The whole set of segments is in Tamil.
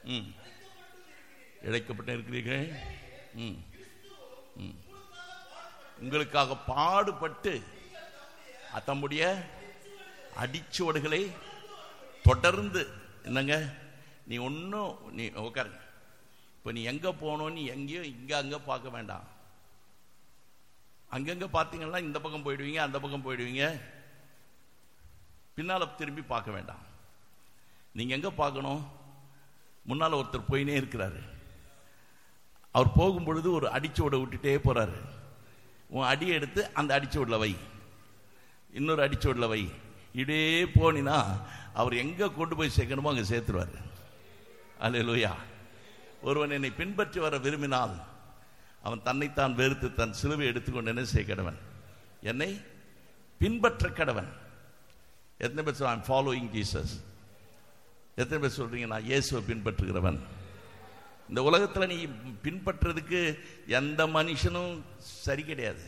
ம் இழைக்கப்பட்டு இருக்கிறீர்கள் ம் ம் உங்களுக்காக பாடுபட்டு தம்முடைய அடிச்சுவடுகளை தொடர்ந்து என்னங்க நீ ஒன்றும் நீ உட்காருங்க இப்போ நீ எங்கே போகணும் நீ எங்கேயோ இங்கே அங்கே பார்க்க வேண்டாம் அங்கங்கே பார்த்தீங்கன்னா இந்த பக்கம் போயிடுவீங்க அந்த பக்கம் போயிடுவீங்க பின்னால் திரும்பி பார்க்க வேண்டாம் நீங்கள் எங்கே பார்க்கணும் முன்னால் ஒருத்தர் போயினே இருக்கிறாரு அவர் போகும்பொழுது ஒரு அடிச்சுவடை விட்டுட்டே போறாரு உன் அடி எடுத்து அந்த அடிச்சுவடில் வை இன்னொரு அடிச்சுவடில் வை இப்படியே போனினா அவர் எங்கே கொண்டு போய் சேர்க்கணுமோ அங்கே சேர்த்துருவார் அல்லேலூயா ஒருவன் என்னை பின்பற்றி வர விரும்பினால் அவன் தன்னைத்தான் வெறுத்து தன் சிலுவை எடுத்துக்கொண்டு என்ன செய்ய கடவன் என்னை பின்பற்ற கடவன் எத்தனை பேர் சொல்ல ஃபாலோயிங் ஜீசஸ் எத்தனை பேர் சொல்றீங்க நான் இயேசுவை பின்பற்றுகிறவன் இந்த உலகத்தில் நீ பின்பற்றுறதுக்கு எந்த மனுஷனும் சரி கிடையாது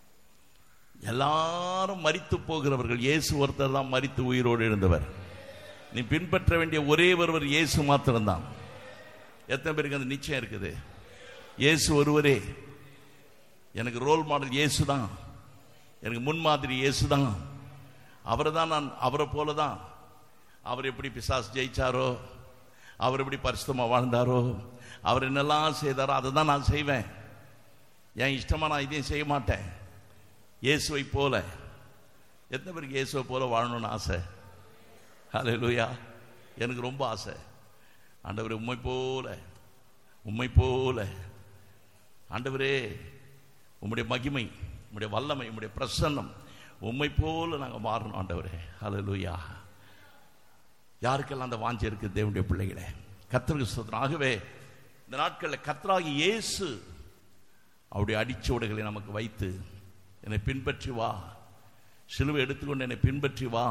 எல்லாரும் மரித்து போகிறவர்கள் இயேசு ஒருத்தர் தான் மரித்து உயிரோடு எழுந்தவர் நீ பின்பற்ற வேண்டிய ஒரே ஒருவர் இயேசு மாத்திரம்தான் எத்தனை பேருக்கு அந்த நிச்சயம் இருக்குது இயேசு ஒருவரே எனக்கு ரோல் மாடல் இயேசு தான் எனக்கு முன்மாதிரி இயேசு தான் அவரை தான் நான் அவரை போல தான் அவர் எப்படி பிசாஸ் ஜெயிச்சாரோ அவர் எப்படி பரிசுத்தமாக வாழ்ந்தாரோ அவர் என்னெல்லாம் செய்தாரோ அதை தான் நான் செய்வேன் என் இஷ்டமா நான் இதையும் செய்ய மாட்டேன் இயேசுவை போல எத்தனை பேருக்கு இயேசுவை போல வாழணும்னு ஆசை ஹலே லூயா எனக்கு ரொம்ப ஆசை ஆண்டவர் உண்மை போல உண்மை போல ஆண்டவரே உம்முடைய மகிமை உம்முடைய வல்லமை உம்முடைய பிரசன்னம் உண்மை போல நாங்கள் மாறணும் ஆண்டவரே ஹலே லூயா யாருக்கெல்லாம் அந்த வாஞ்சை இருக்குது தேவனுடைய பிள்ளைகளே கத்தருக்கு சுதந்திரம் ஆகவே இந்த நாட்களில் கத்தராகி இயேசு அவருடைய அடிச்சுவடுகளை நமக்கு வைத்து என்னை பின்பற்றி வா சிலுவை எடுத்துக்கொண்டு என்னை பின்பற்றி வா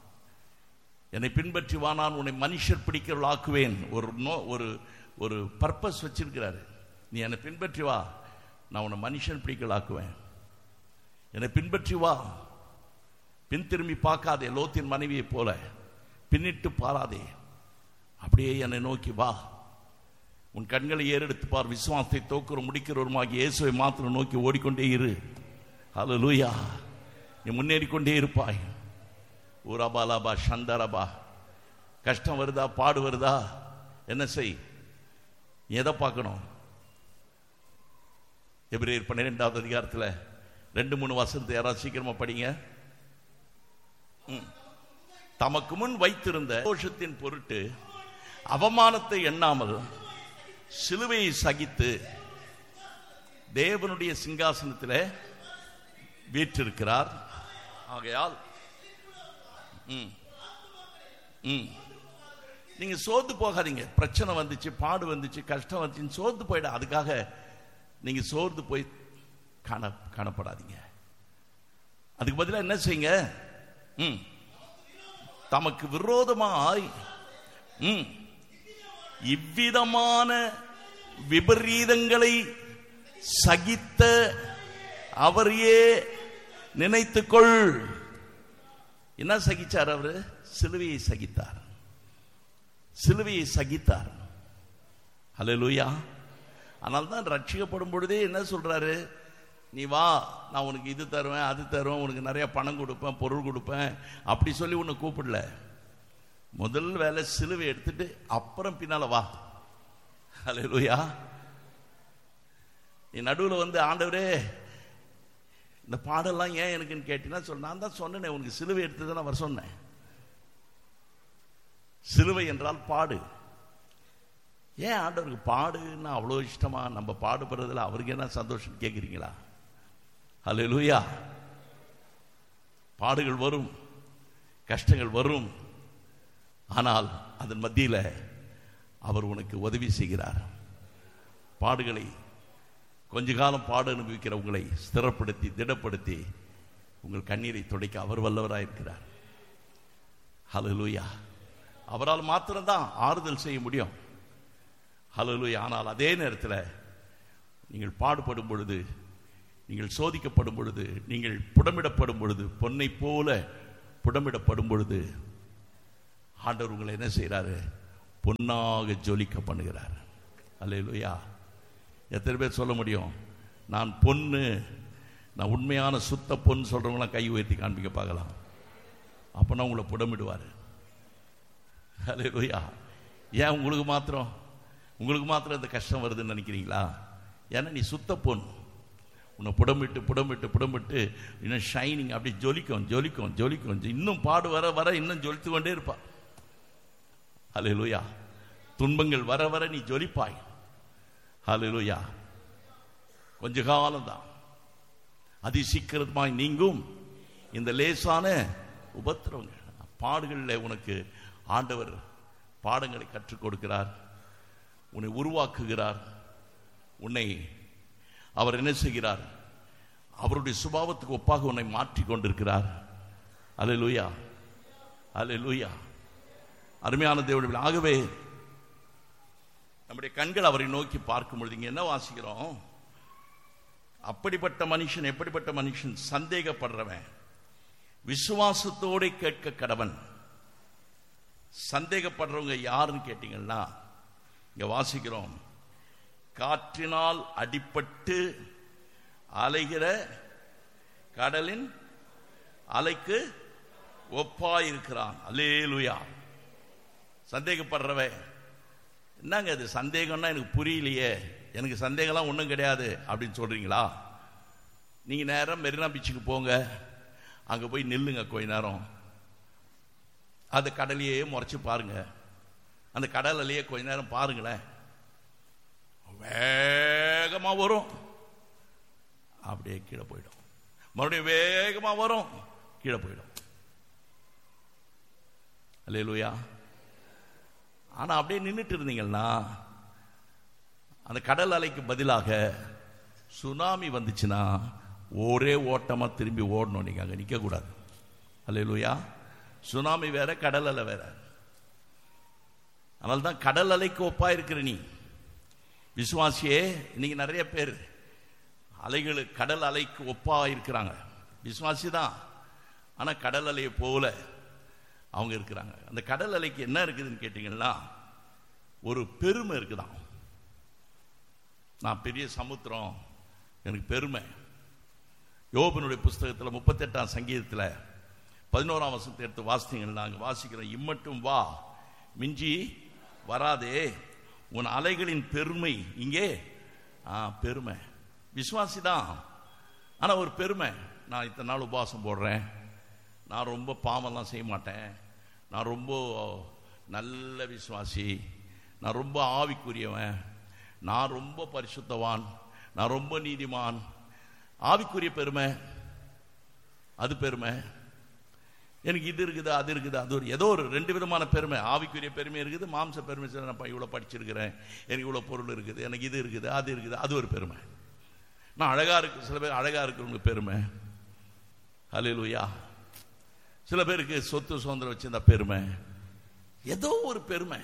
என்னை பின்பற்றி வா நான் உன்னை மனுஷர் பிடிக்கிறவளாக்குவேன் ஒரு நோ ஒரு ஒரு பர்பஸ் வச்சிருக்கிறாரு நீ என்னை பின்பற்றி வா நான் உன்னை மனுஷன் பிடிக்கலாக்குவேன் என்னை பின்பற்றி வா பின் திரும்பி பார்க்காதே லோத்தின் மனைவியை போல பின்னிட்டு பாராதே அப்படியே என்னை நோக்கி வா உன் கண்களை ஏறெடுத்து பார் விசுவாசத்தை தோக்குற முடிக்கிறவருமாகி இயேசுவை மாத்திரம் நோக்கி ஓடிக்கொண்டே இரு ஹலோ லூயா நீ முன்னேறிக்கொண்டே இருப்பாய் ஊராபா லாபா சந்தரபா கஷ்டம் வருதா பாடு வருதா என்ன செய் நீ எதை பார்க்கணும் எபிரேயர் பன்னிரெண்டாவது அதிகாரத்தில் ரெண்டு மூணு வசனத்தை யாராவது சீக்கிரமா படிங்க ம். தமக்கு முன் வைத்திருந்த தோஷத்தின் பொருட்டு அவமானத்தை எண்ணாமல் சிலுவையை சகித்து தேவனுடைய சிங்காசனத்தில் வீற்றிருக்கிறார் ஆகையால் ம் ம் நீங்க சோர்ந்து போகாதீங்க பிரச்சனை வந்துச்சு பாடு வந்துச்சு கஷ்டம் வந்துச்சுன்னு சோர்ந்து போயிட அதுக்காக நீங்க சோர்ந்து போய் காண காணப்படாதீங்க அதுக்கு பதிலா என்ன செய்யுங்க ம் தமக்கு விரோதமாய் ம் இவ்விதமான விபரீதங்களை சகித்த அவரையே நினைத்துக்கொள் என்ன சகிச்சார் அவரு சிலுவையை சகித்தார் சிலுவையை சகித்தார் ஹalleluya ஆனால் தான் ரட்சிக்கப்படும் பொழுதே என்ன சொல்றாரு நீ வா நான் உனக்கு இது தருவேன் அது தருவேன் உனக்கு நிறைய பணம் கொடுப்பேன் பொருள் கொடுப்பேன் அப்படி சொல்லி உன்னை கூப்பிடல முதல் வேலை சிலுவை எடுத்துட்டு அப்புறம் பின்னால வா ஹalleluya நீ நடுவில் வந்து ஆண்டவரே இந்த பாடெல்லாம் ஏன் எனக்குன்னு கேட்டீங்கன்னா சொல் நான் தான் சொன்னேனே உனக்கு சிலுவை எடுத்து தான் வர சொன்னேன் சிலுவை என்றால் பாடு ஏன் ஆண்டவருக்கு பாடுன்னா அவ்வளோ இஷ்டமா நம்ம பாடுபடுறதுல அவருக்கு என்ன சந்தோஷம் கேட்குறீங்களா ஹalleluya பாடுகள் வரும் கஷ்டங்கள் வரும் ஆனால் அதன் மத்தியில் அவர் உனக்கு உதவி செய்கிறார் பாடுகளை கொஞ்ச காலம் பாடு அனுபவிக்கிற உங்களை ஸ்திரப்படுத்தி திடப்படுத்தி உங்கள் கண்ணீரை துடைக்க அவர் வல்லவராக இருக்கிறார் ஹalleluya அவரால் மாத்திரம்தான் ஆறுதல் செய்ய முடியும் ஹalleluya ஆனால் அதே நேரத்தில் நீங்கள் பாடுபடும் பொழுது நீங்கள் சோதிக்கப்படும் பொழுது நீங்கள் புடமிடப்படும் பொழுது பொன்னை போல புடமிடப்படும் பொழுது ஆண்டவர் உங்களை என்ன செய்கிறாரு பொன்னாக ஜொலிக்க பண்ணுகிறார் அல்லேலூயா எத்தனை பேர் சொல்ல முடியும் நான் பொண்ணு நான் உண்மையான சுத்த பொண்ணு சொல்றவங்களாம் கை உயர்த்தி காண்பிக்க பார்க்கலாம் அப்பனா உங்களை புடமிடுவார் அல்லேலூயா ஏன் உங்களுக்கு மாத்திரம் உங்களுக்கு மாத்திரம் இந்த கஷ்டம் வருதுன்னு நினைக்கிறீங்களா ஏன்னா நீ சுத்த பொண்ணு உன்னை புடமிட்டு புடமிட்டு புடமிட்டு இன்னும் ஷைனிங் அப்படி ஜொலிக்கும் ஜொலிக்கும் ஜொலிக்கும் இன்னும் பாடு வர வர இன்னும் ஜொலித்து கொண்டே இருப்பா ஹalleluya துன்பங்கள் வர வர நீ ஜொலிப்பாய் ஹalleluya கொஞ்ச காலம்தான் அதி சீக்கிரமாய் நீங்கும் இந்த லேசான உபத்திரவங்கள் பாடுகளில் உனக்கு ஆண்டவர் பாடங்களை கற்றுக் கொடுக்கிறார் உன்னை உருவாக்குகிறார் உன்னை அவர் என்ன செய்கிறார் அவருடைய சுபாவத்துக்கு ஒப்பாக உன்னை மாற்றிக் கொண்டிருக்கிறார் அலை லூயா அலை லூயா அருமையான தேவனுடைய ஆகவே நம்முடைய கண்கள் அவரை நோக்கி பார்க்கும் பொழுது இங்க என்ன வாசிக்கிறோம் அப்படிப்பட்ட மனுஷன் எப்படிப்பட்ட மனுஷன் சந்தேகப்படுறவன் விசுவாசத்தோட கேட்க கடவன் சந்தேகப்படுறவங்க யாருன்னு கேட்டீங்கன்னா இங்க வாசிக்கிறோம் காற்றினால் அடிபட்டு அலைகிற கடலின் அலைக்கு ஒப்பாயிருக்கிறான் அல்லேலுயா சந்தேகப்படுறவன் என்னங்க அது சந்தேகம்னா எனக்கு புரியலையே எனக்கு சந்தேகம்லாம் ஒன்றும் கிடையாது அப்படின்னு சொல்றீங்களா நீங்க நேரம் மெரினா பீச்சுக்கு போங்க அங்க போய் நில்லுங்க கொஞ்ச நேரம் அந்த கடலையே முறைச்சு பாருங்க அந்த கடல் அலையே கொஞ்ச நேரம் பாருங்களேன் வேகமா வரும் அப்படியே கீழே போயிடும் மறுபடியும் வேகமா வரும் கீழே போயிடும் அல்லேலூயா ஆனா அப்படியே நின்றுட்டு இருந்தீங்கன்னா அந்த கடல் அலைக்கு பதிலாக சுனாமி வந்துச்சுன்னா ஒரே ஓட்டமா திரும்பி ஓடணும் நீங்க அங்க நிக்க கூடாது அல்லேலூயா சுனாமி வேற கடல் அலை வேற அதனால தான் கடல் அலைக்கு ஒப்பா இருக்கிற நீ விசுவாசியே இன்னைக்கு நிறைய பேர் அலைகள் கடல் அலைக்கு ஒப்பா இருக்கிறாங்க விசுவாசி தான் ஆனா கடல் அலையை போல அவங்க இருக்கிறாங்க அந்த கடல் அலைக்கு என்ன இருக்குதுன்னு கேட்டீங்கன்னா ஒரு பெருமை இருக்குதான் நான் பெரிய சமுத்திரம் எனக்கு பெருமை யோபனுடைய புஸ்தகத்தில் முப்பத்தெட்டாம் சங்கீதத்தில் பதினோராம் வசனத்தை எடுத்து வாசித்தீங்கன்னா நாங்கள் வாசிக்கிறோம் இம்மட்டும் வா மிஞ்சி வராதே உன் அலைகளின் பெருமை இங்கே ஆ பெருமை விசுவாசி தான் ஆனால் ஒரு பெருமை நான் இத்தனை நாள் உபவாசம் போடுறேன் நான் ரொம்ப பாவம்லாம் செய்ய மாட்டேன் நான் ரொம்ப நல்ல விசுவாசி நான் ரொம்ப ஆவிக்குரியவன் நான் ரொம்ப பரிசுத்தவான் நான் ரொம்ப நீதிமான் ஆவிக்குரிய பெருமை அது பெருமை எனக்கு இது இருக்குது அது இருக்குது அது ஒரு ஏதோ ஒரு ரெண்டு விதமான பெருமை ஆவிக்குரிய பெருமை இருக்குது மாம்ச பெருமை சரி, நான் இவ்வளோ படிச்சிருக்கிறேன் எனக்கு இவ்வளோ பொருள் இருக்குது எனக்கு இது இருக்குது அது இருக்குது அது ஒரு பெருமை நான் அழகா இருக்கு சில பேர் அழகா இருக்கிறவங்க பெருமை ஹalleluya சில பேருக்கு சொத்து சுதந்திரம் வச்சிருந்தா பெருமை ஏதோ ஒரு பெருமை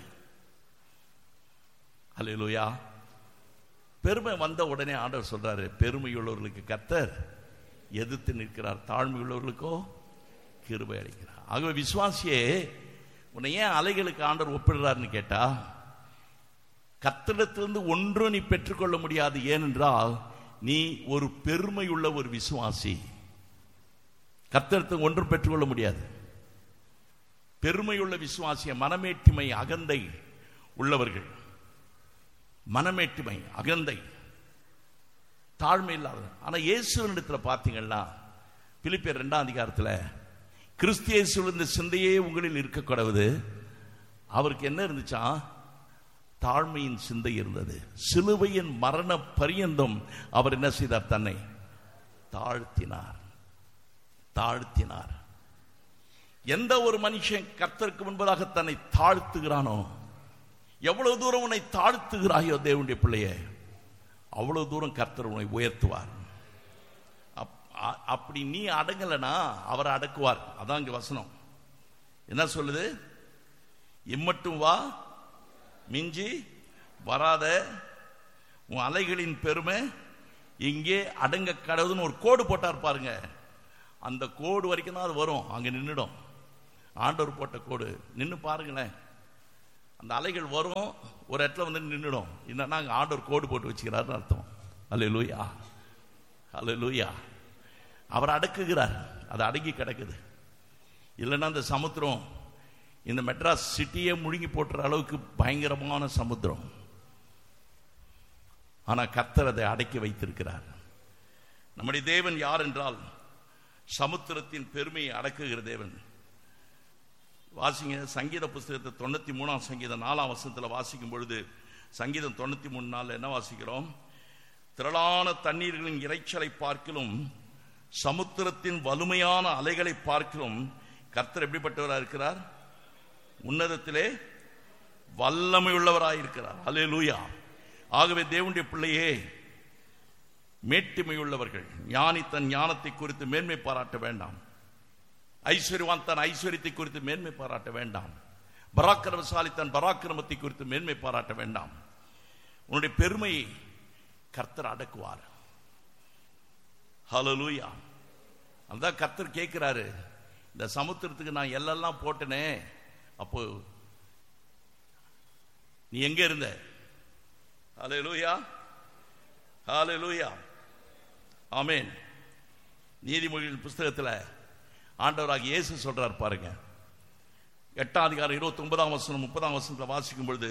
ஹalleluya பெருமை வந்த உடனே ஆண்டவர் சொல்றாரு பெருமையுள்ளவர்களுக்கு கத்தர் எதிர்த்து நிற்கிறார் தாழ்மையுள்ளவர்களுக்கோ கிருபை அளிக்கிறார் ஆகவே விசுவாசியே உன்னை ஏன் அலைகளுக்கு ஆண்டவர் ஒப்பிடுறாருன்னு கேட்டா கத்திடத்திலிருந்து ஒன்றும் நீ பெற்றுக்கொள்ள முடியாது ஏனென்றால் நீ ஒரு பெருமையுள்ள ஒரு விசுவாசி கத்திரத்துக்கு ஒன்றும் பெற்றுக்கொள்ள முடியாது பெருமையுள்ள விசுவாசிய மனமேட்டிமை அகந்தை உள்ளவர்கள் மனமேட்டிமை அகந்தை தாழ்மை இல்லாத ஆனா இயேசுவனிடத்துல பார்த்தீங்கன்னா பிலிப்பியர் ரெண்டாம் அதிகாரத்துல கிறிஸ்தியேசுவில் இந்த சிந்தையே உங்களில் இருக்க கடவுது அவருக்கு என்ன இருந்துச்சா தாழ்மையின் சிந்தை இருந்தது சிலுவையின் மரண பரியந்தம் அவர் என்ன செய்தார் தன்னை தாழ்த்தினார் தாழ்த்தினார் எந்த ஒரு மனுஷன் கர்த்தருக்கு முன்பதாக தன்னை தாழ்த்துகிறானோ எவ்வளவு தூரம் உன்னை தாழ்த்துகிறாயோ தேவனுடைய பிள்ளையே அவ்வளவு தூரம் கர்த்தர் உன்னை உயர்த்துவார் அப்- அ- அப்படி நீ அடங்கலைனா அவர் அடக்குவார் அதான் இங்க வசனம் என்ன சொல்லுது இம்மட்டும் வா மிஞ்சி வராத உன் அலைகளின் பெருமை இங்கே அடங்க கடவுதுன்னு ஒரு கோடு போட்டார் பாருங்க அந்த கோடு வரைக்கும் தான் அது வரும் அங்க நின்றுடும் ஆண்டவர் போட்ட கோடு நின்று பாருங்களேன் அந்த அலைகள் வரும் ஒரு இடத்துல வந்து நின்றுடும் என்னன்னா அங்கே ஆண்டவர் கோடு போட்டு வச்சுக்கிறாருன்னு அர்த்தம் அல்ல லூயா அல்ல லூயா அவர் அடக்குகிறார் அது அடங்கி கிடக்குது இல்லைன்னா அந்த சமுத்திரம் இந்த மெட்ராஸ் சிட்டியே முழுங்கி போட்டுற அளவுக்கு பயங்கரமான சமுத்திரம் ஆனா கர்த்தர் அதை அடக்கி வைத்திருக்கிறார் நம்முடைய தேவன் யார் என்றால் சமுத்திரத்தின் பெருமையை அடக்குகிற தேவன் வாசிங்க சங்கீத புஸ்தகத்தை தொண்ணூத்தி மூணாம் சங்கீதம் நாலாம் வசனத்தில் வாசிக்கும் பொழுது சங்கீதம் தொண்ணூத்தி மூணு நாள் என்ன வாசிக்கிறோம் திரளான தண்ணீர்களின் இறைச்சலை பார்க்கிலும் சமுத்திரத்தின் வலிமையான அலைகளை பார்க்கிலும் கர்த்தர் எப்படிப்பட்டவராக இருக்கிறார் உன்னதத்திலே வல்லமை உள்ளவராக இருக்கிறார் அலே லூயா ஆகவே தேவனுடைய பிள்ளையே மேட்டுமை உள்ளவர்கள் ஞானி தன் ஞானத்தை குறித்து மேன்மை பாராட்ட வேண்டாம் ஐஸ்வர்யவான் தன் ஐஸ்வர்யத்தை குறித்து மேன்மை பாராட்ட வேண்டாம் பராக்கிரமசாலி தன் பராக்கிரமத்தை குறித்து மேன்மை பாராட்ட வேண்டாம் உன்னுடைய பெருமையை கர்த்தர் அடக்குவார் ஹலலூயா அதான் கர்த்தர் கேட்கிறாரு இந்த சமுத்திரத்துக்கு நான் எல்லாம் போட்டனே அப்போ நீ எங்க இருந்த ஹalleluya ஹalleluya ஆமென் நீதிமொழிகள் புஸ்தகத்தில் ஆண்டவராக இயேசு சொல்றார் பாருங்க எட்டாம் அதிகாரம் இருபத்தி ஒன்பதாம் வசனம் முப்பதாம் வசனத்தில் வாசிக்கும் பொழுது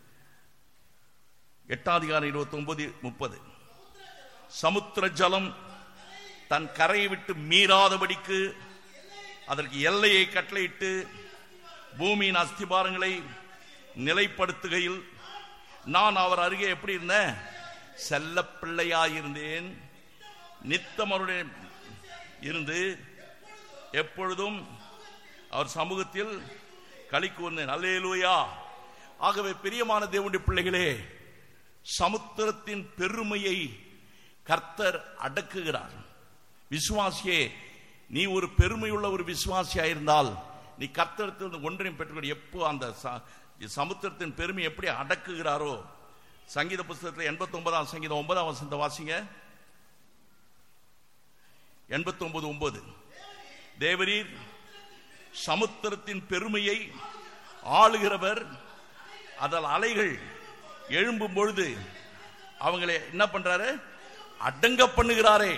எட்டாம் அதிகாரம் இருபத்தி ஒன்பது முப்பது சமுத்திர ஜலம் தன் கரையை விட்டு மீறாதபடிக்கு அதற்கு எல்லையை கட்டளையிட்டு பூமியின் அஸ்திபாரங்களை நிலைப்படுத்துகையில் நான் அவர் அருகே எப்படி இருந்தேன் செல்ல பிள்ளையாயிருந்தேன் நித்தம் அவருடைய இருந்து எப்பொழுதும் அவர் சமூகத்தில் களி வந்தேன் அல்லேலூயா ஆகவே பிரியமான தேவனுடைய பிள்ளைகளே சமுத்திரத்தின் பெருமையை கர்த்தர் அடக்குகிறார் விசுவாசியே நீ ஒரு பெருமையுள்ள ஒரு விசுவாசியா இருந்தால் நீ கர்த்தரத்திலிருந்து ஒன்றையும் பெற்றுக்கொள் எப்போ அந்த ச- சமுத்திரத்தின் பெருமை எப்படி அடக்குகிறாரோ சங்கீத புஸ்தகத்தில் எண்பத்தி ஒன்பதாம் சங்கீதம் ஒன்பதாம் வசந்த வாசிங்க எண்பத்தி ஒன்பது ஒன்பது தேவரீர் சமுத்திரத்தின் பெருமையை ஆளுகிறவர் அதில் அலைகள் எழும்பும் பொழுது அவங்களை என்ன பண்றாரு அடங்க பண்ணுகிறாரே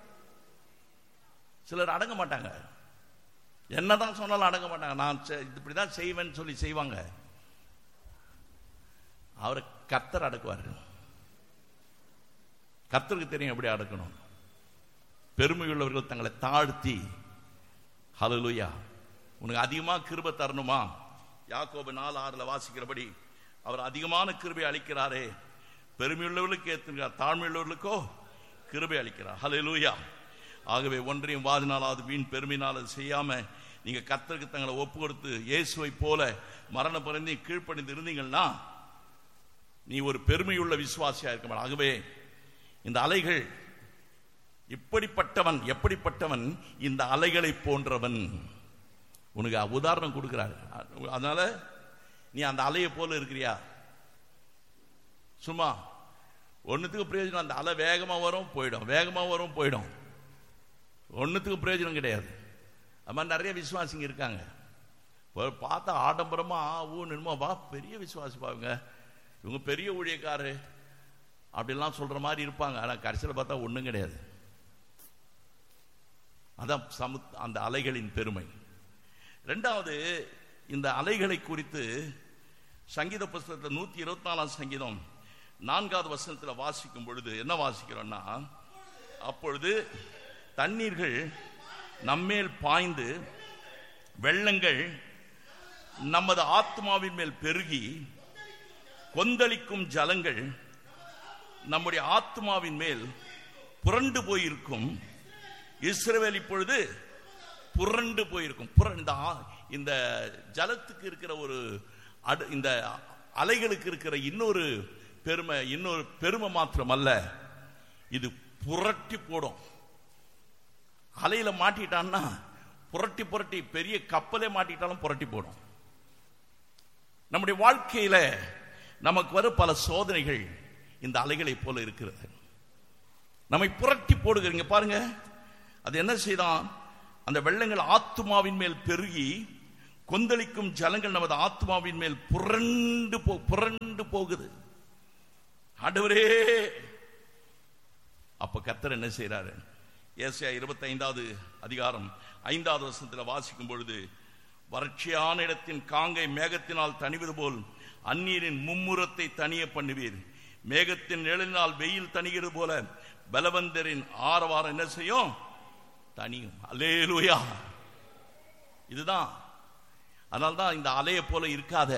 சிலர் அடங்க மாட்டாங்க என்னதான் சொன்னாலும் அடங்க மாட்டாங்க நான் செ- இப்படிதான் செய்வேன்னு சொல்லி செய்வாங்க அவரை கர்த்தர் அடக்குவார் கர்த்தருக்கு தெரியும் எப்படி அடக்கணும் பெருமையுள்ளவர்கள் தங்களை தாழ்த்தி ஹalleluya உனக்கு அதிகமா கிருபை தரணுமா யாக்கோபு நாலு ஆறுல வாசிக்கிறபடி அவர் அதிகமான கிருபை அளிக்கிறாரே பெருமையுள்ளவர்களுக்கு ஏற்றுகிறார் தாழ்மையுள்ளவர்களுக்கோ கிருபை அளிக்கிறார் ஹalleluya ஆகவே ஒன்றையும் வாதினாலாவது வீண் பெருமையினால் அது செய்யாம நீங்க கர்த்தருக்கு தங்களை ஒப்பு கொடுத்து இயேசுவை போல மரண பிறந்தி கீழ்ப்பணிந்து இருந்தீங்கன்னா நீ ஒரு பெருமையுள்ள விசுவாசியா இருக்க மாட்ட. ஆகவே இந்த அலைகள் இப்படிப்பட்டவன் எப்படிப்பட்டவன் இந்த அலைகளை போன்றவன் உனக்கு உதாரணம் கொடுக்கிறார் அதனால நீ அந்த அலையை போல இருக்கிறியா சும்மா ஒன்றுத்துக்கு பிரயோஜனம் அந்த அலை வேகமா வரும் போயிடும் வேகமா வரும் போயிடும் ஒன்றுத்துக்கு பிரயோஜனம் கிடையாது அது மாதிரி நிறைய விசுவாசிங்க இருக்காங்க இப்போ பார்த்தா ஆடம்பரமா ஆ ஊ நின்மா வா பெரிய விசுவாசி பாருங்க இவங்க பெரிய ஊழியக்காரரு அப்படிலாம் சொல்ற மாதிரி இருப்பாங்க ஆனா கடைசியில் பார்த்தா ஒண்ணும் கிடையாது அதான் சமு அந்த அலைகளின் பெருமை ரெண்டாவது இந்த அலைகளை குறித்து சங்கீத புஸ்தகத்தில் நூத்தி இருபத்தி நாலாம் சங்கீதம் நான்காவது வசனத்தில் வாசிக்கும் பொழுது என்ன வாசிக்கிறோம்னா அப்பொழுது தண்ணீர்கள் நம்மேல் பாய்ந்து வெள்ளங்கள் நமது ஆத்மாவின் மேல் பெருகி கொந்தளிக்கும் ஜலங்கள் நம்முடைய ஆத்மாவின் மேல் புரண்டு போயிருக்கும் இஸ்ரவேல் இப்பொழுது புரண்டு போயிருக்கும் புர- இந்த ஆ- இந்த ஜலத்துக்கு இருக்கிற ஒரு அடு இந்த அலைகளுக்கு இருக்கிற இன்னொரு பெருமை இன்னொரு பெருமை மாத்திரம் அல்ல இது புரட்டி போடும் அலையில மாட்டிட்டான்னா புரட்டி புரட்டி பெரிய கப்பலே மாட்டிட்டாலும் புரட்டி போடும் நம்முடைய வாழ்க்கையில நமக்கு வரும் பல சோதனைகள் இந்த அலைகளை போல இருக்கிறது நம்மை புரட்டி போடுகிறீங்க பாருங்க அது என்ன செய்தான் அந்த வெள்ளங்கள் ஆத்துமாவின் மேல் பெருகி கொந்தளிக்கும் ஜலங்கள் நமது ஆத்மாவின் மேல் புரண்டு போ புரண்டு போகுது ஆண்டவரே அப்ப கர்த்தர் என்ன செய்யறாரு ஏசியா இருபத்தி ஐந்தாவது அதிகாரம் ஐந்தாவது வருஷத்துல வாசிக்கும் பொழுது வறட்சியான இடத்தின் காங்கை மேகத்தினால் தணிவது போல் அந்நீரின் மும்முரத்தை தனிய பண்ணுவீர் மேகத்தின் நிழலினால் வெயில் தணிகிறது போல பலவந்தரின் ஆரவாரம் என்ன செய்யும் தனியும் அல்லேலூயா இதுதான் அதனால்தான் இந்த அலையை போல இருக்காத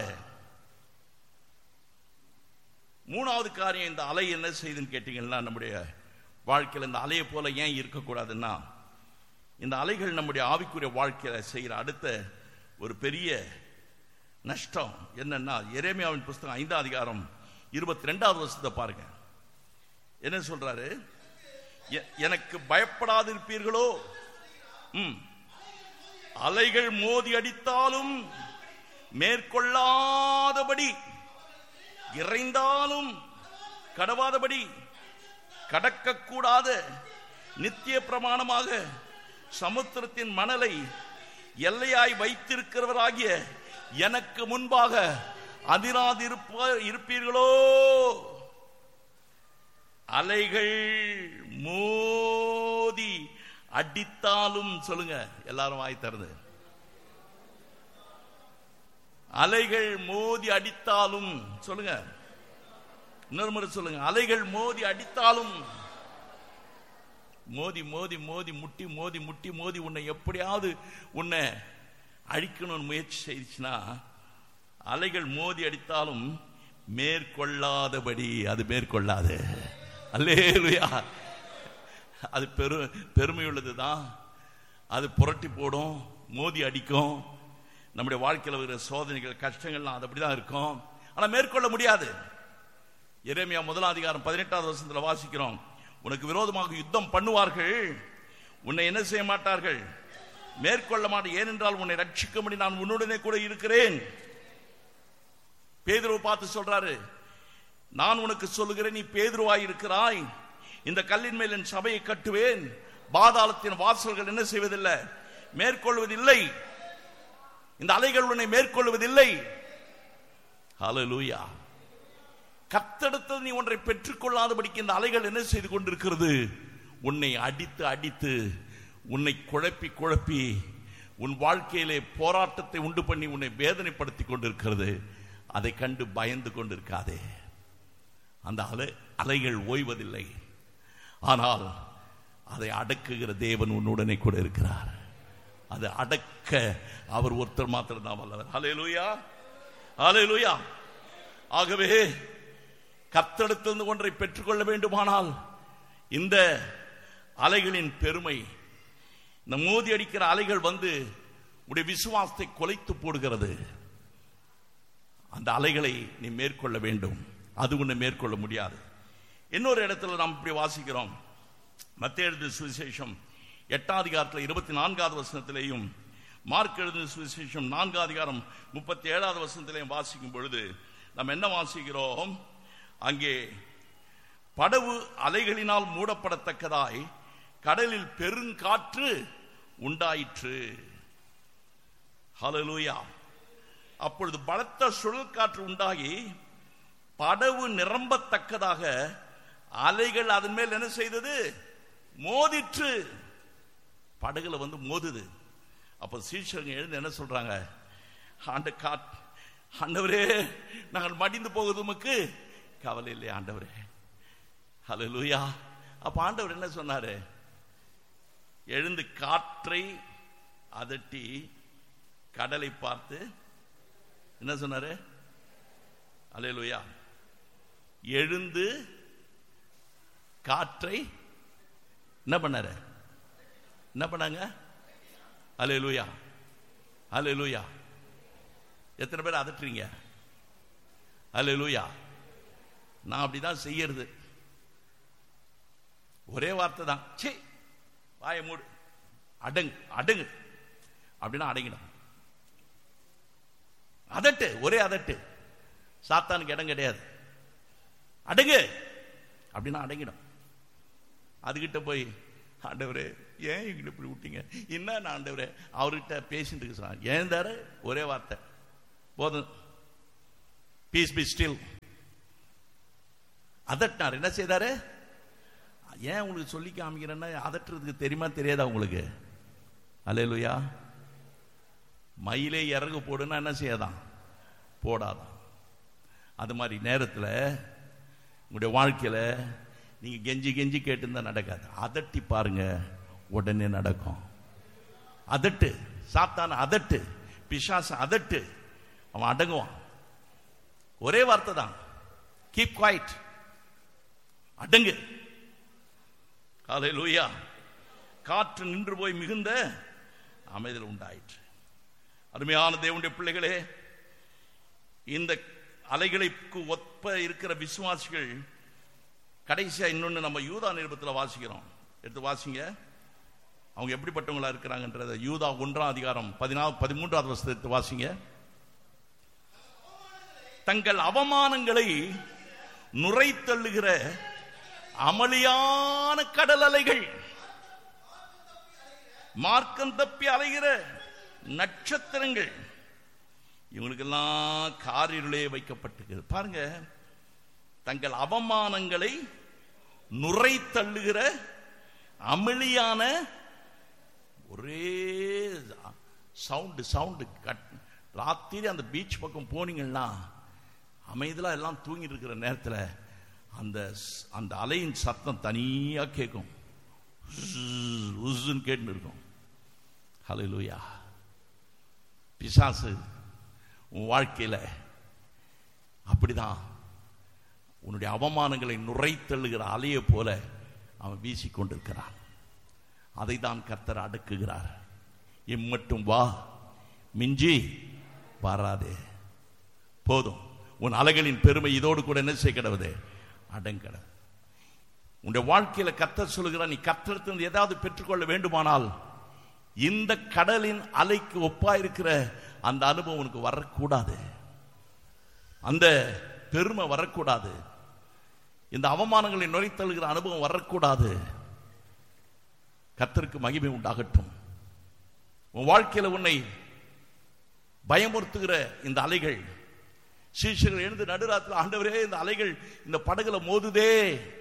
மூணாவது காரியம் இந்த அலை என்ன செய்யுதுன்னு கேட்டீங்கன்னா நம்முடைய வாழ்க்கையில் இந்த அலையை போல ஏன் இருக்கக்கூடாதுன்னா இந்த அலைகள் நம்முடைய ஆவிக்குரிய வாழ்க்கையில செய்கிற அடுத்த ஒரு பெரிய நஷ்டம் என்னன்னா எரேமியாவின் புஸ்தகம் ஐந்தாம் அதிகாரம் இருபத்தி ரெண்டாவது வருஷத்தை பாருங்க என்ன சொல்றாரு எ- எனக்கு பயப்படாதிருப்பீர்களோ ம் அலைகள் மோதி அடித்தாலும் மேற்கொள்ளாதபடி இறைந்தாலும் கடவாதபடி கடக்கக்கூடாத நித்திய பிரமாணமாக சமுத்திரத்தின் மணலை எல்லையாய் வைத்திருக்கிறவராகிய எனக்கு முன்பாக அதிராதிருப்ப இருப்பீர்களோ அலைகள் மோதி அடித்தாலும் சொல்லுங்க எல்லாரும் வாய் தருது அலைகள் மோதி அடித்தாலும் சொல்லுங்க இன்னொரு முறை சொல்லுங்க அலைகள் மோதி அடித்தாலும் மோதி மோதி மோதி முட்டி மோதி முட்டி மோதி உன்னை எப்படியாவது உன்னை அழிக்கணும்னு முயற்சி செய்துச்சுன்னா அலைகள் மோதி அடித்தாலும் மேற்கொள்ளாதபடி அது மேற்கொள்ளாது அல்லேலுயா அது பெரு பெருமை உள்ளதுதான் அது புரட்டி போடும் மோதி அடிக்கும் நம்முடைய வாழ்க்கையில் இருக்கிற சோதனைகள் கஷ்டங்கள்லாம் அது அப்படிதான் இருக்கும் ஆனா மேற்கொள்ள முடியாது எரேமியா முதலாம் அதிகாரம் பதினெட்டாவது வருஷத்துல வாசிக்கிறோம் உனக்கு விரோதமாக யுத்தம் பண்ணுவார்கள் உன்னை என்ன செய்ய மாட்டார்கள் மேற்கொள்ள மாட்டேன் ஏனென்றால் உன்னை ரட்சிக்கும்படி நான் உன்னுடனே கூட இருக்கிறேன் பேதுருவை பார்த்து சொல்றாரு நான் உனக்கு சொல்லுகிறேன் நீ பேதுருவாய் இருக்கிறாய் இந்த கல்லின் மேல் என் சபையை கட்டுவேன் பாதாளத்தின் வாசல்கள் என்ன செய்வதில்லை மேற்கொள்வதில்லை இந்த அலைகள் உன்னை மேற்கொள்வதில்லை ஹalleluya கத்தெடுத்தது நீ ஒன்றை பெற்றுக்கொள்ளாதபடிக்கு இந்த அலைகள் என்ன செய்து கொண்டிருக்கிறது உன்னை அடித்து அடித்து உன்னை குழப்பி குழப்பி உன் வாழ்க்கையிலே போராட்டத்தை உண்டு பண்ணி உன்னை வேதனைப்படுத்தி கொண்டிருக்கிறது அதை கண்டு பயந்து கொண்டிருக்காதே அந்த அலை அலைகள் ஓய்வதில்லை ஆனால் அதை அடக்குகிற தேவன் உன்னுடனே கூட இருக்கிறார் அதை அடக்க அவர் ஒருத்தர் மாத்திரம் தான் வல்லவர் ஹalleluya ஹalleluya ஆகவே கத்தெடுத்திருந்து ஒன்றை பெற்றுக்கொள்ள வேண்டுமானால் இந்த அலைகளின் பெருமை இந்த மோதி அடிக்கிற அலைகள் வந்து உடைய விசுவாசத்தை கொலைத்து போடுகிறது அந்த அலைகளை நீ மேற்கொள்ள வேண்டும் அது உன்னை மேற்கொள்ள முடியாது இன்னொரு இடத்துல நாம் இப்படி வாசிக்கிறோம் மத்திய எழுதின சுவிசேஷம் எட்டாம் அதிகாரத்தில் இருபத்தி நான்காவது வசனத்திலேயும் மார்க் எழுதின சுவிசேஷம் நான்காம் அதிகாரம் முப்பத்தி ஏழாவது வசனத்திலேயும் வாசிக்கும் பொழுது நாம் என்ன வாசிக்கிறோம் அங்கே படவு அலைகளினால் மூடப்படத்தக்கதாய் கடலில் பெருங்காற்று உண்டாயிற்று ஹalleluya அப்பொழுது பலத்த சுழல் காற்று உண்டாகி படவு நிரம்பத்தக்கதாக அலைகள் அதன் மேல் என்ன செய்தது மோதிற்று படகுல வந்து மோதுது அப்ப சீஷர்கள் எழுந்து என்ன சொல்றாங்க ஆண்டு காட் ஆண்டவரே நாங்கள் மடிந்து போகுது உமக்கு கவலை இல்லையா ஆண்டவரே ஹalleluya அப்ப ஆண்டவர் என்ன சொன்னாரு எழுந்து காற்றை அதட்டி கடலை பார்த்து என்ன சொன்னாரு அல்லேலூயா எழுந்து காற்றை என்ன பண்ணாரு என்ன பண்ணாங்க அல்லேலூயா அல்லேலூயா எத்தனை பேர் அதட்டுறீங்க அல்லேலூயா நான் அப்படிதான் செய்யறது ஒரே வார்த்தை தான் சே வாயை மூடு அடங்கு அடங்கு அப்படின்னா அடங்கிடும் அதட்டு ஒரே அதட்டு சாத்தானுக்கு இடம் கிடையாது அடங்கு அப்படின்னா அடங்கிடும் அதுகிட்ட போய் ஆண்டவரே ஏன் எங்களை இப்படி விட்டீங்க என்ன ஆண்டவரே அவர்கிட்ட பேசிட்டு இருக்கு சார் ஏன் தாரு ஒரே வார்த்தை போதும் பீஸ் பி ஸ்டில் அதட்டினார் என்ன செய்தாரு ஏன் உங்களுக்கு சொல்லி காமிக்கிறேன்னா அதட்டுறதுக்கு தெரியுமா தெரியாதா உங்களுக்கு அலையலுயா மயிலே இறகு போடுன்னா என்ன செய்யாதான் போடாதான் அது மாதிரி நேரத்தில் உங்களுடைய வாழ்க்கையில் நீங்க கெஞ்சி கெஞ்சி கேட்டுருந்தா நடக்காது அதட்டி பாருங்க உடனே நடக்கும் அதட்டு சாத்தான அதட்டு பிசாச அதட்டு அவன் அடங்குவான் ஒரே வார்த்தை தான் கீப் குவாய்ட் அடங்கு காலை லூயா காற்று நின்று போய் மிகுந்த அமைதல் உண்டாயிற்று அருமையான தேவனுடைய பிள்ளைகளே இந்த அலைகளுக்கு ஒப்ப இருக்கிற விசுவாசிகள் கடைசியா இன்னொன்னு நம்ம யூதா நிருபத்தில் வாசிக்கிறோம் எடுத்து வாசிங்க அவங்க எப்படிப்பட்டவங்களா இருக்கிறாங்கன்றத யூதா ஒன்றாம் அதிகாரம் பதினாறு பதிமூன்றாவது வருஷத்தை எடுத்து வாசிங்க தங்கள் அவமானங்களை நுரை தள்ளுகிற அமளியான கடல் அலைகள் மார்க்கம் தப்பி அலைகிற நட்சத்திரங்கள் இவங்களுக்கெல்லாம் காரிருளே வைக்கப்பட்டிருக்கிறது பாருங்க தங்கள் அவமானங்களை நுரை தள்ளுகிற அமளியான ஒரே சவுண்டு சவுண்டு கட் ராத்திரி அந்த பீச் பக்கம் போனீங்கன்னா அமைதலா எல்லாம் தூங்கிட்டு இருக்கிற நேரத்தில் அந்த ஸ்- அந்த அலையின் சத்தம் தனியா கேட்கும் உஸ்ன்னு கேட்டு இருக்கும் ஹலோ லூயா பிசாசு உன் வாழ்க்கையில அப்படிதான் உன்னுடைய அவமானங்களை நுரைத்தள்ளுகிற அலையை போல அவன் வீசிக்கொண்டிருக்கிறான் அதை தான் கர்த்தர் அடக்குகிறார் இம்மட்டும் வா மிஞ்சி வராதே போதும் உன் அலைகளின் பெருமை இதோடு கூட என்ன செய்ய கிடவுது அடங்கட உன்னுடைய வாழ்க்கையில கர்த்தர் சொல்லுகிறார் நீ கர்த்தரத்திலிருந்து ஏதாவது பெற்றுக்கொள்ள வேண்டுமானால் இந்த கடலின் அலைக்கு ஒப்பா இருக்கிற அந்த அனுபவம் உனக்கு வரக்கூடாது அந்த பெருமை வரக்கூடாது இந்த அவமானங்களை நுழைத்தழுகிற அனுபவம் வரக்கூடாது கர்த்தருக்கு மகிமை உண்டாகட்டும் உன் வாழ்க்கையில உன்னை பயமுறுத்துகிற இந்த அலைகள் சீஷர்கள் எழுந்து நடுராத்திரி ஆண்டவரே இந்த அலைகள் இந்த படகுல மோதுதே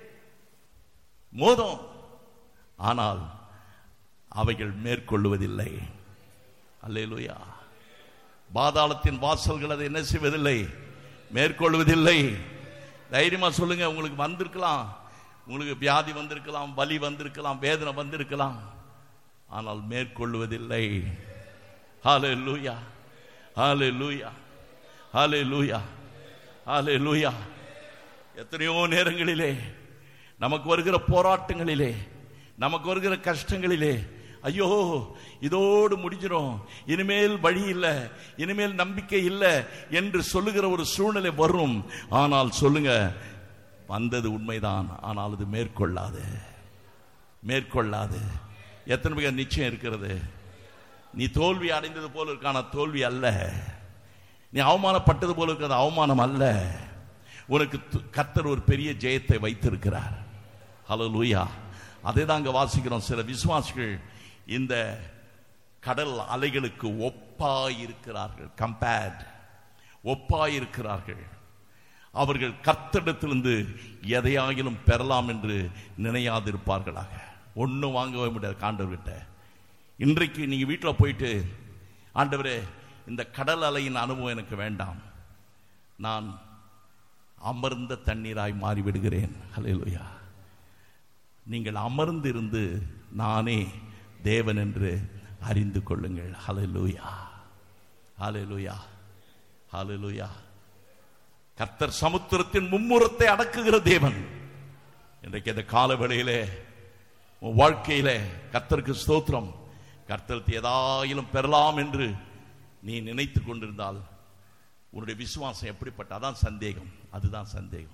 மோதும் ஆனால் அவைகள் மேற்கொள்ளுவதில்லை அல்லேலூயா பாதாளத்தின் வாசல்கள் அதை என்ன செய்வதில்லை மேற்கொள்வதில்லை தைரியமா சொல்லுங்க உங்களுக்கு வந்திருக்கலாம் உங்களுக்கு வியாதி வந்திருக்கலாம் வலி வந்திருக்கலாம் வேதனை வந்திருக்கலாம் ஆனால் மேற்கொள்வதில்லை ஹalleluya ஹalleluya ஹalleluya ஹalleluya எத்தனையோ நேரங்களிலே நமக்கு வருகிற போராட்டங்களிலே நமக்கு வருகிற கஷ்டங்களிலே ஐயோ இதோடு முடிஞ்சிடும் இனிமேல் வழி இல்லை இனிமேல் நம்பிக்கை இல்லை என்று சொல்லுகிற ஒரு சூழ்நிலை வரும் ஆனால் சொல்லுங்க வந்தது உண்மைதான் ஆனால் அது மேற்கொள்ளாது மேற்கொள்ளாது எத்தனை பேர் நிச்சயம் இருக்கிறது நீ தோல்வி அடைந்தது போல இருக்கான தோல்வி அல்ல நீ அவமானப்பட்டது போல இருக்கிறது அவமானம் அல்ல உனக்கு து- கர்த்தர் ஒரு பெரிய ஜெயத்தை வைத்திருக்கிறார் ஹலோ லூயா அதை தான் அங்க வாசிக்கிறோம் சில விசுவாசிகள் இந்த கடல் அலைகளுக்கு ஒப்பாயிருக்கிறார்கள் கம்பேர்ட் ஒப்பாயிருக்கிறார்கள் அவர்கள் கர்த்தரிடத்திலிருந்து எதையாகிலும் பெறலாம் என்று நினையாதிருப்பார்களாக ஒன்றும் வாங்கவே முடியாது காண்டவர்கிட்ட இன்றைக்கு நீங்க வீட்டில் போயிட்டு ஆண்டவரே இந்த கடல் அலையின் அனுபவம் எனக்கு வேண்டாம் நான் அமர்ந்த தண்ணீராய் மாறிவிடுகிறேன் ஹalleluya நீங்கள் அமர்ந்திருந்து நானே தேவன் என்று அறிந்து கொள்ளுங்கள் ஹalleluya ஹalleluya ஹalleluya கர்த்தர் சமுத்திரத்தின் மும்முரத்தை அடக்குகிற தேவன் இன்றைக்கு இந்த கால வேளையிலே உன் வாழ்க்கையிலே கர்த்தருக்கு ஸ்தோத்திரம் கர்த்தருக்கு ஏதாயிலும் பெறலாம் என்று நீ நினைத்து கொண்டிருந்தால் உன்னுடைய விசுவாசம் எப்படிப்பட்ட அதான் சந்தேகம் அதுதான் சந்தேகம்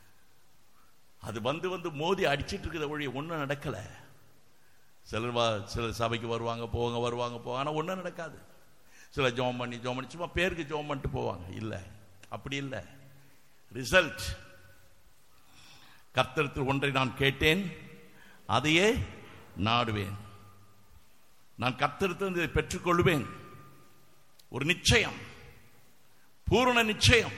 அது வந்து வந்து மோதி அடிச்சிட்டு இருக்கிற வழி ஒன்றும் நடக்கல சிலர் வா சிலர் சபைக்கு வருவாங்க போவாங்க வருவாங்க போவாங்க ஆனால் ஒன்றும் நடக்காது சில ஜோம் பண்ணி ஜோம் பண்ணி சும்மா பேருக்கு ஜோம் பண்ணிட்டு போவாங்க இல்லை அப்படி இல்லை ரிசல்ட் கர்த்தரத்தில் ஒன்றை நான் கேட்டேன் அதையே நாடுவேன் நான் கத்தெடுத்து இதை பெற்றுக்கொள்வேன் ஒரு நிச்சயம் பூரண நிச்சயம்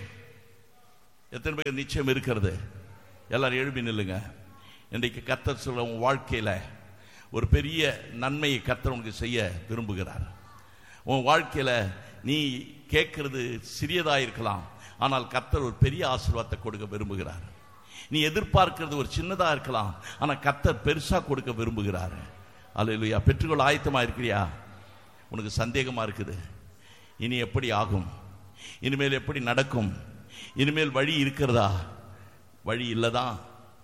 எத்தனை பேர் நிச்சயம் இருக்கிறது எல்லாரும் எழுப்பி நில்லுங்க இன்றைக்கு கத்தர் சொல்ல உன் வாழ்க்கையில ஒரு பெரிய நன்மையை கத்தர் உனக்கு செய்ய விரும்புகிறார் உன் வாழ்க்கையில நீ கேட்கறது சிறியதா இருக்கலாம் ஆனால் கத்தர் ஒரு பெரிய ஆசீர்வாதத்தை கொடுக்க விரும்புகிறார் நீ எதிர்பார்க்கிறது ஒரு சின்னதா இருக்கலாம் ஆனா கத்தர் பெருசா கொடுக்க விரும்புகிறார் அல்லையா பெற்றுக்கொள்ள ஆயத்தமா இருக்கிறியா உனக்கு சந்தேகமா இருக்குது இனி எப்படி ஆகும் இனிமேல் எப்படி நடக்கும் இனிமேல் வழி இருக்கிறதா வழி இல்லதான்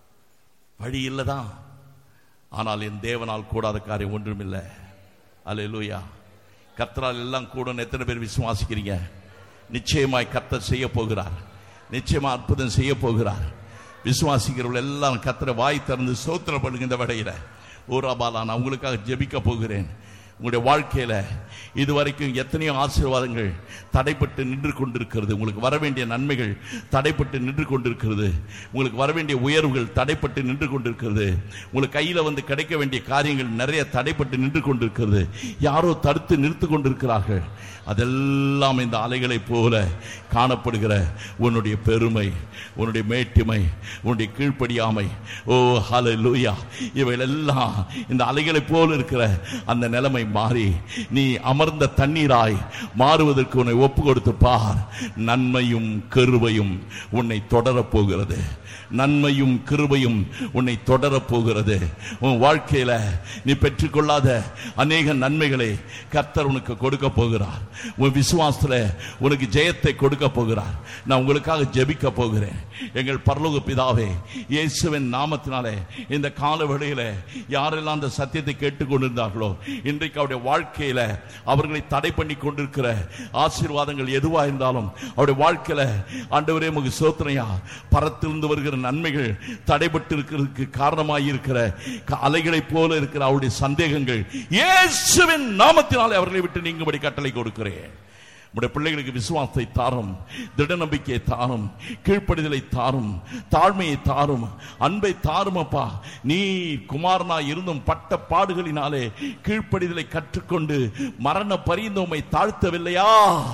வழி இல்லதான் ஆனால் என் தேவனால் கூடாத காரியம் ஒன்றுமில்லை அல்லேலூயா கர்த்தரால் எல்லாம் கூடும் எத்தனை பேர் விசுவாசிக்கிறீங்க நிச்சயமாய் கர்த்தர் செய்ய போகிறார் நிச்சயமா அற்புதம் செய்ய போகிறார் விசுவாசிக்கிறவர்கள் எல்லாம் கர்த்தரை வாய் திறந்து சோத்திரம் பண்ணுங்க இந்த வடையில ஊராபாலா நான் உங்களுக்காக ஜெபிக்க போகிறேன் உங்களுடைய வாழ்க்கையில இதுவரைக்கும் எத்தனையோ ஆசீர்வாதங்கள் தடைப்பட்டு நின்று கொண்டிருக்கிறது உங்களுக்கு வர வேண்டிய நன்மைகள் தடைப்பட்டு நின்று கொண்டிருக்கிறது உங்களுக்கு வர வேண்டிய உயர்வுகள் தடைப்பட்டு நின்று கொண்டிருக்கிறது உங்களுக்கு கையில வந்து கிடைக்க வேண்டிய காரியங்கள் நிறைய தடைப்பட்டு நின்று கொண்டிருக்கிறது யாரோ தடுத்து நிறுத்து கொண்டிருக்கிறார்கள் அதெல்லாம் இந்த அலைகளைப் போல காணப்படுகிற உன்னுடைய பெருமை உன்னுடைய மேட்டிமை உன்னுடைய கீழ்ப்படியாமை ஓ ஹல லூயா இவைகளெல்லாம் இந்த அலைகளைப் போல இருக்கிற அந்த நிலைமை மாறி நீ அமர்ந்த தண்ணீராய் மாறுவதற்கு உன்னை ஒப்பு கொடுத்து பார் நன்மையும் கருவையும் உன்னை தொடரப் போகிறது நன்மையும் கிருபையும் உன்னை தொடரப் போகிறது உன் வாழ்க்கையில நீ பெற்றுக்கொள்ளாத அநேக நன்மைகளை கர்த்தர் உனக்கு கொடுக்க போகிறார் உன் விசுவாசத்துல உனக்கு ஜெயத்தை கொடுக்க போகிறார் நான் உங்களுக்காக ஜெபிக்க போகிறேன் எங்கள் பரலோக பிதாவே இயேசுவின் நாமத்தினாலே இந்த கால வேளையில யாரெல்லாம் அந்த சத்தியத்தை கேட்டுக்கொண்டிருந்தார்களோ இன்றைக்கு அவருடைய வாழ்க்கையில அவர்களை தடை பண்ணி கொண்டிருக்கிற ஆசீர்வாதங்கள் எதுவா இருந்தாலும் அவருடைய வாழ்க்கையில ஆண்டவரே முக சோத்திரையா பரத்திலிருந்து வருகிற நன்மைகள் தடைபட்டு இருக்கிறதுக்கு காரணமாய் இருக்கிற க- அலைகளைப் போல இருக்கிற அவருடைய சந்தேகங்கள் இயேசுவின் நாமத்தினாலே அவர்களை விட்டு நீங்கும்படி கட்டளை கொடுக்கிறேன் உடைய பிள்ளைகளுக்கு விசுவாசத்தை தாரும் திட நம்பிக்கையை தாரும் கீழ்ப்படிதலை தாரும் தாழ்மையை தாரும் அன்பை தாரும் அப்பா நீ குமாரனா இருந்தும் பட்ட பாடுகளினாலே கீழ்ப்படிதலை கற்றுக்கொண்டு மரண பரிந்தோமை தாழ்த்தவில்லையா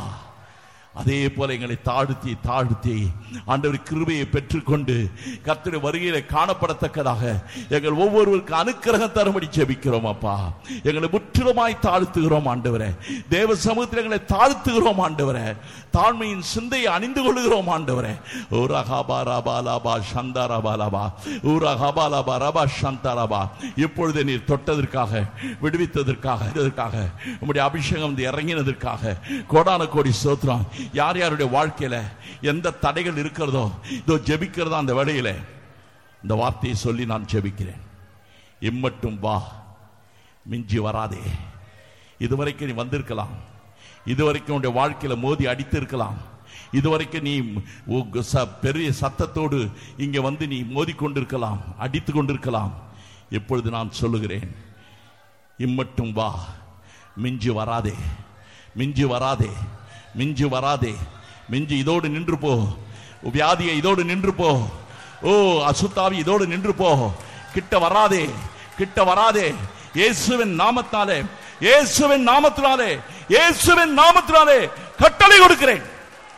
அதே போல எங்களை தாழ்த்தி தாழ்த்தி ஆண்டவர் கிருபையை பெற்றுக்கொண்டு கர்த்தருடைய வருகையில காணப்படத்தக்கதாக எங்கள் ஒவ்வொருவருக்கு அனுக்கிரகம் தரும்படி ஜெபிக்கிறோம் அப்பா எங்களை முற்றிலுமாய் தாழ்த்துகிறோம் ஆண்டவரே தேவ சமூகத்தில் எங்களை தாழ்த்துகிறோம் ஆண்டவரே தாழ்மையின் சிந்தையை அணிந்து கொள்கிறோம் ஆண்டவரே ஊரா ஹாபா ராபா லாபா சந்தா ரபா லாபா ஊரா ஹாபா லாபா ரபா சந்தா ரபா இப்பொழுது நீர் தொட்டதற்காக விடுவித்ததற்காக இதற்காக உம்முடைய அபிஷேகம் வந்து இறங்கினதற்காக கோடான கோடி சோத்திரம் யார் யாருடைய வாழ்க்கையில எந்த தடைகள் இருக்கிறதோ இதோ ஜெபிக்கிறதா அந்த வேளையில இந்த வார்த்தையை சொல்லி நான் ஜெபிக்கிறேன் இம்மட்டும் வா மிஞ்சி வராதே இதுவரைக்கும் நீ வந்திருக்கலாம் இதுவரைக்கும் உன்னுடைய வாழ்க்கையில மோதி அடித்திருக்கலாம் இதுவரைக்கும் நீ உ- ச- பெரிய சத்தத்தோடு இங்க வந்து நீ மோதி கொண்டிருக்கலாம் அடித்து கொண்டிருக்கலாம் இப்பொழுது நான் சொல்லுகிறேன் இம்மட்டும் வா மிஞ்சி வராதே மிஞ்சி வராதே மிஞ்சி வராதே மிஞ்சி இதோடு நின்று போ வியாதியை இதோடு நின்று போ ஓ அசுத்தாவி இதோடு நின்று போ கிட்ட வராதே கிட்ட வராதே இயேசுவின் நாமத்தாலே இயேசுவின் நாமத்தினாலே இயேசுவின் நாமத்தினாலே கட்டளை கொடுக்கிறேன்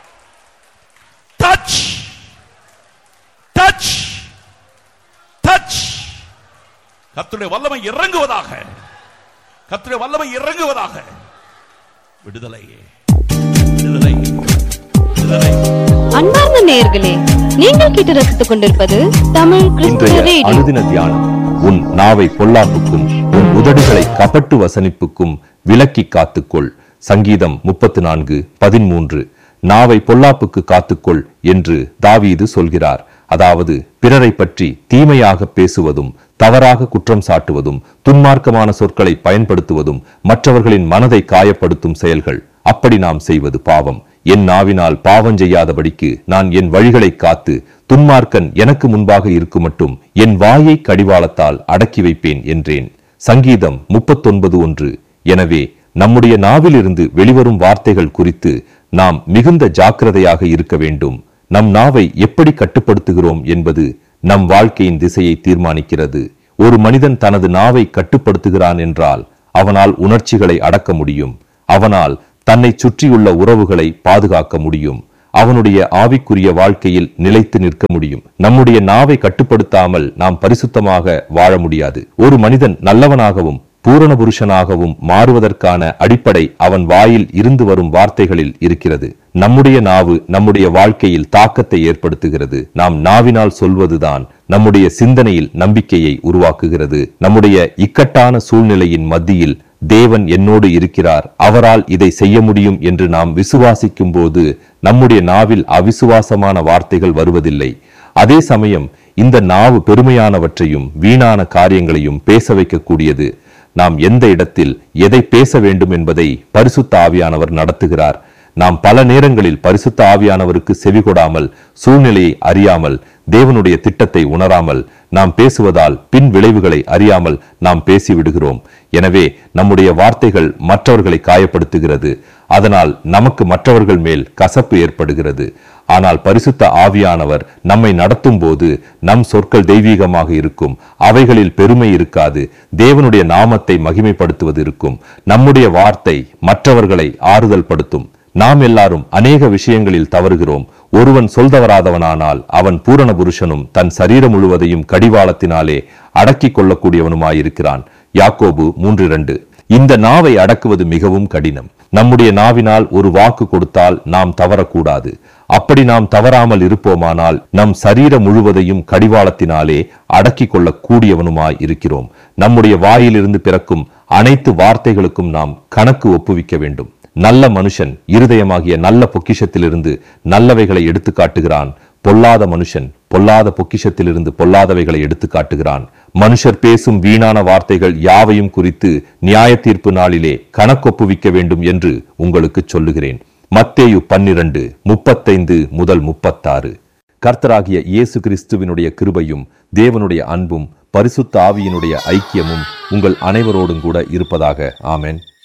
டச் டச் டச் கர்த்தருடைய வல்லமை இறங்குவதாக கர்த்தருடைய வல்லமை இறங்குவதாக விடுதலை விடுதலை விடுதலை அன்பார்ந்த நேயர்களே நீங்கள் கேட்டு ரசித்துக் கொண்டிருப்பது தமிழ் கிறிஸ்துவ இன்றைய ரேடியோ அனுதின தியானம் உன் நாவை பொல்லாப்புக்கும் உன் உதடுகளை கபட்டு வசனிப்புக்கும் விலக்கி காத்துக்கொள் சங்கீதம் முப்பத்து நான்கு பதிமூன்று நாவை பொல்லாப்புக்கு காத்துக்கொள் என்று தாவீது சொல்கிறார் அதாவது பிறரை பற்றி தீமையாக பேசுவதும் தவறாக குற்றம் சாட்டுவதும் துன்மார்க்கமான சொற்களை பயன்படுத்துவதும் மற்றவர்களின் மனதை காயப்படுத்தும் செயல்கள் அப்படி நாம் செய்வது பாவம் என் நாவினால் பாவம் செய்யாதபடிக்கு நான் என் வழிகளை காத்து துன்மார்க்கன் எனக்கு முன்பாக இருக்கும் மட்டும் என் வாயை கடிவாளத்தால் அடக்கி வைப்பேன் என்றேன் சங்கீதம் முப்பத்தொன்பது ஒன்று எனவே நம்முடைய நாவிலிருந்து வெளிவரும் வார்த்தைகள் குறித்து நாம் மிகுந்த ஜாக்கிரதையாக இருக்க வேண்டும் நம் நாவை எப்படி கட்டுப்படுத்துகிறோம் என்பது நம் வாழ்க்கையின் திசையை தீர்மானிக்கிறது ஒரு மனிதன் தனது நாவை கட்டுப்படுத்துகிறான் என்றால் அவனால் உணர்ச்சிகளை அடக்க முடியும் அவனால் தன்னை சுற்றியுள்ள உறவுகளை பாதுகாக்க முடியும் அவனுடைய ஆவிக்குரிய வாழ்க்கையில் நிலைத்து நிற்க முடியும் நம்முடைய நாவை கட்டுப்படுத்தாமல் நாம் பரிசுத்தமாக வாழ முடியாது ஒரு மனிதன் நல்லவனாகவும் பூரண புருஷனாகவும் மாறுவதற்கான அடிப்படை அவன் வாயில் இருந்து வரும் வார்த்தைகளில் இருக்கிறது நம்முடைய நாவு நம்முடைய வாழ்க்கையில் தாக்கத்தை ஏற்படுத்துகிறது நாம் நாவினால் சொல்வதுதான் நம்முடைய சிந்தனையில் நம்பிக்கையை உருவாக்குகிறது நம்முடைய இக்கட்டான சூழ்நிலையின் மத்தியில் தேவன் என்னோடு இருக்கிறார் அவரால் இதை செய்ய முடியும் என்று நாம் விசுவாசிக்கும் போது நம்முடைய நாவில் அவிசுவாசமான வார்த்தைகள் வருவதில்லை அதே சமயம் இந்த நாவு பெருமையானவற்றையும் வீணான காரியங்களையும் பேச வைக்கக்கூடியது நாம் எந்த இடத்தில் எதை பேச வேண்டும் என்பதை பரிசுத்த ஆவியானவர் நடத்துகிறார் நாம் பல நேரங்களில் பரிசுத்த ஆவியானவருக்கு செவிகொடாமல் சூழ்நிலையை அறியாமல் தேவனுடைய திட்டத்தை உணராமல் நாம் பேசுவதால் பின் விளைவுகளை அறியாமல் நாம் பேசிவிடுகிறோம் எனவே நம்முடைய வார்த்தைகள் மற்றவர்களை காயப்படுத்துகிறது அதனால் நமக்கு மற்றவர்கள் மேல் கசப்பு ஏற்படுகிறது ஆனால் பரிசுத்த ஆவியானவர் நம்மை நடத்தும் போது நம் சொற்கள் தெய்வீகமாக இருக்கும் அவைகளில் பெருமை இருக்காது தேவனுடைய நாமத்தை மகிமைப்படுத்துவது இருக்கும் நம்முடைய வார்த்தை மற்றவர்களை ஆறுதல் படுத்தும் நாம் எல்லாரும் அநேக விஷயங்களில் தவறுகிறோம் ஒருவன் சொல்தவராதவனானால் அவன் பூரண புருஷனும் தன் சரீரம் முழுவதையும் கடிவாளத்தினாலே அடக்கிக் கொள்ளக்கூடியவனுமாயிருக்கிறான் யாக்கோபு மூன்று இரண்டு இந்த நாவை அடக்குவது மிகவும் கடினம் நம்முடைய நாவினால் ஒரு வாக்கு கொடுத்தால் நாம் தவறக்கூடாது அப்படி நாம் தவறாமல் இருப்போமானால் நம் சரீரம் முழுவதையும் கடிவாளத்தினாலே அடக்கிக் கொள்ளக் கூடியவனுமாய் இருக்கிறோம் நம்முடைய வாயிலிருந்து பிறக்கும் அனைத்து வார்த்தைகளுக்கும் நாம் கணக்கு ஒப்புவிக்க வேண்டும் நல்ல மனுஷன் இருதயமாகிய நல்ல பொக்கிஷத்திலிருந்து நல்லவைகளை எடுத்து காட்டுகிறான் பொல்லாத மனுஷன் பொல்லாத பொக்கிஷத்திலிருந்து பொல்லாதவைகளை எடுத்து காட்டுகிறான் மனுஷர் பேசும் வீணான வார்த்தைகள் யாவையும் குறித்து நியாய தீர்ப்பு நாளிலே கணக்கொப்புவிக்க வேண்டும் என்று உங்களுக்கு சொல்லுகிறேன் மத்தேயு பன்னிரண்டு முப்பத்தைந்து முதல் முப்பத்தாறு கர்த்தராகிய இயேசு கிறிஸ்துவினுடைய கிருபையும் தேவனுடைய அன்பும் பரிசுத்த ஆவியினுடைய ஐக்கியமும் உங்கள் அனைவரோடும் கூட இருப்பதாக ஆமென்